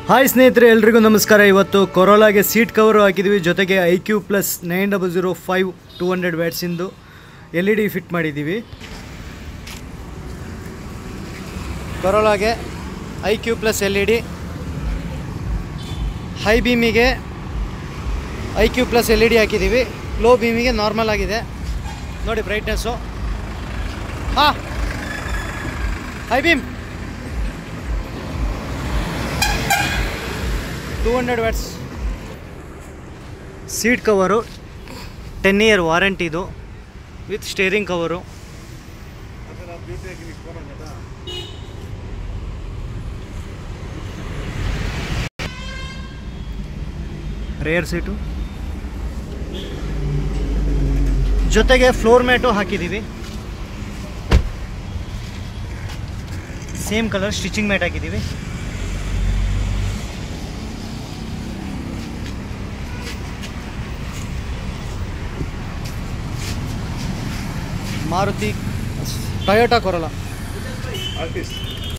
hi ಸ್ನೇಹಿತರೆ ಎಲ್ರಿಗೂ ನಮಸ್ಕಾರ ಇವತ್ತು ಕೊರೋಲಾಗೆ ಸೀಟ್ ಕವರು ಹಾಕಿದ್ದೀವಿ ಜೊತೆಗೆ I Q plus nine double zero five two hundred ವ್ಯಾಟ್ಸಿಂದು ಎಲ್ ಇ ಡಿ ಫಿಟ್ ಮಾಡಿದ್ದೀವಿ ಕೊರೋಲಾಗೆ I Q plus L E D high ಬೀಮಿಗೆ I Q plus L E D ಹಾಕಿದ್ದೀವಿ ಲೋ ಬೀಮಿಗೆ ನಾರ್ಮಲ್ ಆಗಿದೆ ನೋಡಿ ಬ್ರೈಟ್ನೆಸ್ಸು ಹಾಂ high beam two hundred watts seat cover ten year ವಾರಂಟಿದು with steering cover rear seat ಜೊತೆಗೆ ಫ್ಲೋರ್ ಮ್ಯಾಟು ಹಾಕಿದ್ದೀವಿ same colour stitching mat ಹಾಕಿದ್ದೀವಿ ಮಾರುತಿ ಟೊಯೋಟಾ ಕೊರಲ ಆರ್ಟಿಸ್ಟ್